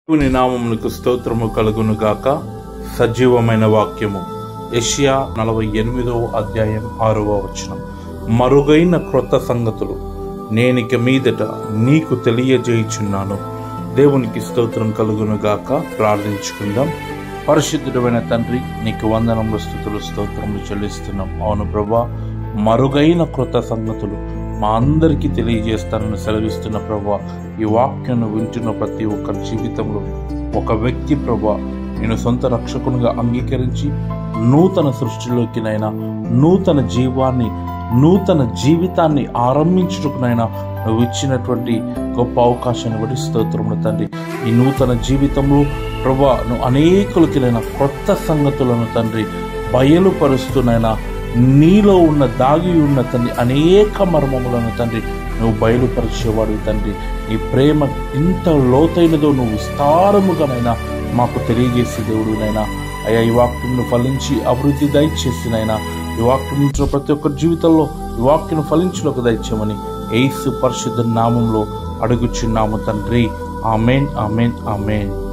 దేవుని నామమునకు స్తోత్రము కలుగును గాక సజీవమైన వాక్యము యెషయా నలభై ఎనిమిదవ అధ్యాయం ఆరవ వచనం మరుగైన క్రొత్త సంగతులు నేనిక మీదట నీకు తెలియజేయుచున్నాను దేవునికి స్తోత్రం కలుగును గాక ప్రార్థించుకుందాం పరిశుద్ధుడమైన తండ్రి నీకు వందనములు స్థుతులు స్తోత్రములు చెల్లిస్తున్నాం అవును ప్రభా మరుగైన క్రొత్త సంగతులు మా అందరికీ తెలియజేస్తానని సెలవిస్తున్న ప్రభా ఈ వాక్యను వింటున్న ప్రతి ఒక్కరి జీవితంలో ఒక వ్యక్తి ప్రభా నేను సొంత రక్షకునిగా అంగీకరించి నూతన సృష్టిలోకినైనా నూతన జీవాన్ని నూతన జీవితాన్ని ఆరంభించుటకునైనా నువ్వు ఇచ్చినటువంటి గొప్ప అవకాశాన్ని బట్టి స్తోత్రములు తండ్రి ఈ నూతన జీవితంలో ప్రభా నువ్వు అనేకులకినైనా కొత్త సంగతులను తండ్రి బయలుపరుస్తునైనా నీలో ఉన్న దాగి ఉన్న తండ్రి అనేక మర్మములను తండ్రి నువ్వు బయలుపరిచేవాడు తండ్రి నీ ప్రేమ ఇంత లోతైనదో నువ్వు విస్తారముగానైనా మాకు తెలియజేసే దేవుడునైనా అయ్యా ఈ వాక్యంను ఫలించి అభివృద్ధి దయచేసినైనా ఈ వాక్యం నుంచి ప్రతి ఒక్కరి జీవితంలో ఈ వాక్యం ఫలించులకు దయచేయమని ఏసు పరిశుద్ధ నామంలో అడుగుచున్నాము తండ్రి ఆమెన్ ఆమెన్ ఆమెన్